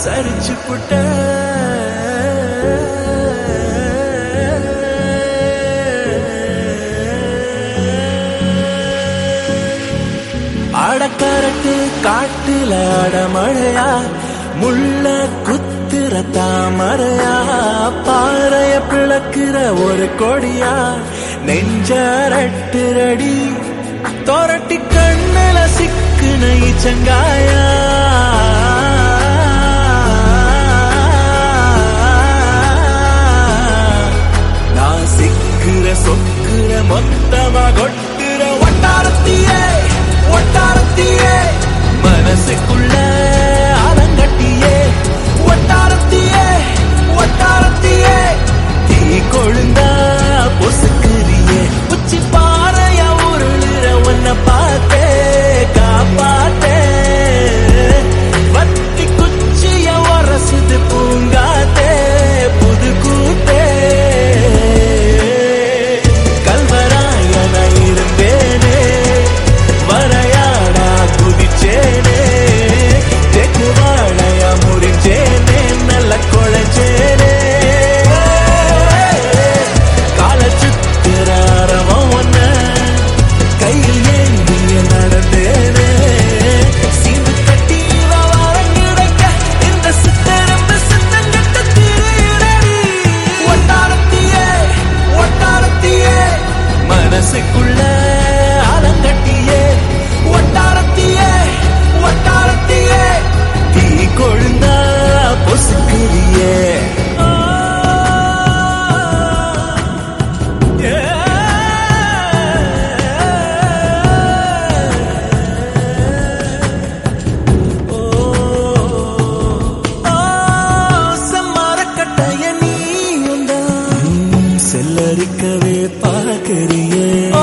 சரிச்சு புட்ட அடக்கரட்டு காட்டுல அடமழையா முள்ள குத்துற தாமரையா பாறைய பிளக்குற ஒரு கொடியா நெஞ்சரட்டுரடி தொரட்டி கண்ணுல சிக்குன இச்சங்காயா நான் சிக்குற சொக்குற மொத்தமா கொட்டுற ஒட்டாரத்தியே ஒட்டாரத்தியே மனசுக்குள்ள ஆலங்கட்டியே ஒட்டாரத்தியே ஒட்டாரத்தியே தீ கொழுந்தா பொசுக்குறியே உச்சி பாறைய உருளுற உன்னை பார்த்தே காப்பாத்தே வத்தி குச்சிய உரசுது பூங்காத்தே புது கூத்தே கல்வராயன இருந்தேனே வரையாடா குதிச்சேனே தெக்கு வாழையா முறிஞ்சேனே நல்ல குழைஞ்சேனே கால சுத்துற அரவம் ஒன்ன கையில் ஏந்திய நடந்தேனே சீந்து கட்டி வாரம் கிடைக்க இந்த சித்தரம்பு சித்தங்கட்ட திருடடி ஒட்டாரத்தியே ஒட்டாரத்தியே மனசுக்குள்ள ஆலங்கட்டியே ஒட்டாரத்தியே ஒட்டாரத்தியே தீ கொழுந்தா பொசுக்குறியே செல்லரிக்கவே பார்க்கறியே